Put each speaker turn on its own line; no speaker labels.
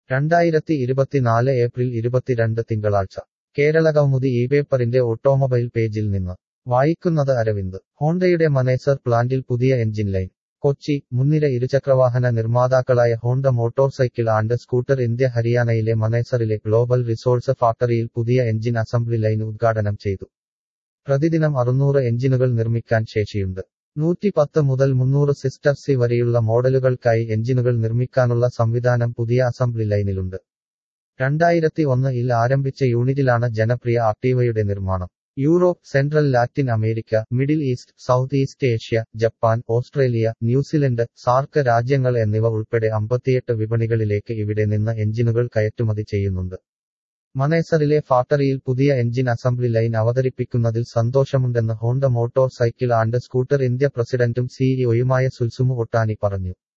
രണ്ടായിരത്തി ഇരുപത്തിനാല് ഏപ്രിൽ ഇരുപത്തിരണ്ട് തിങ്കളാഴ്ച കേരളകൗമുദി ഈ പേപ്പറിന്റെ ഓട്ടോമൊബൈൽ പേജിൽ നിന്ന് വായിക്കുന്നത് അരവിന്ദ് ഹോണ്ടയുടെ മനേസർ പ്ലാന്റിൽ പുതിയ എഞ്ചിൻ ലൈൻ കൊച്ചി മുൻനിര ഇരുചക്രവാഹന നിർമ്മാതാക്കളായ Honda motorcycle and scooter India ഹരിയാനയിലെ മനേസറിലെ ഗ്ലോബൽ റിസോഴ്സ് ഫാക്ടറിയിൽ പുതിയ എഞ്ചിൻ അസംബ്ലി ലൈൻ ഉദ്ഘാടനം ചെയ്തു പ്രതിദിനം അറുന്നൂറ് എഞ്ചിനുകൾ നിർമ്മിക്കാൻ ശേഷിയുണ്ട് നൂറ്റി പത്ത് മുതൽ മുന്നൂറ് സിസ്റ്റർ സി വരെയുള്ള മോഡലുകൾക്കായി എഞ്ചിനുകൾ നിർമ്മിക്കാനുള്ള സംവിധാനം പുതിയ അസംബ്ലി ലൈനിലുണ്ട് രണ്ടായിരത്തി ഒന്നിൽ ആരംഭിച്ച യൂണിറ്റിലാണ് ജനപ്രിയ ആക്ടീവയുടെ നിർമ്മാണം Europe central Latin America middle east south east Asia Japan Australia New Zealand SAARC രാജ്യങ്ങൾ എന്നിവ ഉൾപ്പെടെ അമ്പത്തിയെട്ട് വിപണികളിലേക്ക് ഇവിടെ നിന്ന് എഞ്ചിനുകൾ കയറ്റുമതി ചെയ്യുന്നുണ്ട് മനേസറിലെ ഫാക്ടറിയിൽ പുതിയ എഞ്ചിൻ അസംബ്ലി ലൈൻ അവതരിപ്പിക്കുന്നതിൽ സന്തോഷമുണ്ടെന്ന് Honda motorcycle and scooter India പ്രസിഡന്റും സിഇഒയുമായ സുൽസുമു ഒട്ടാനി പറഞ്ഞു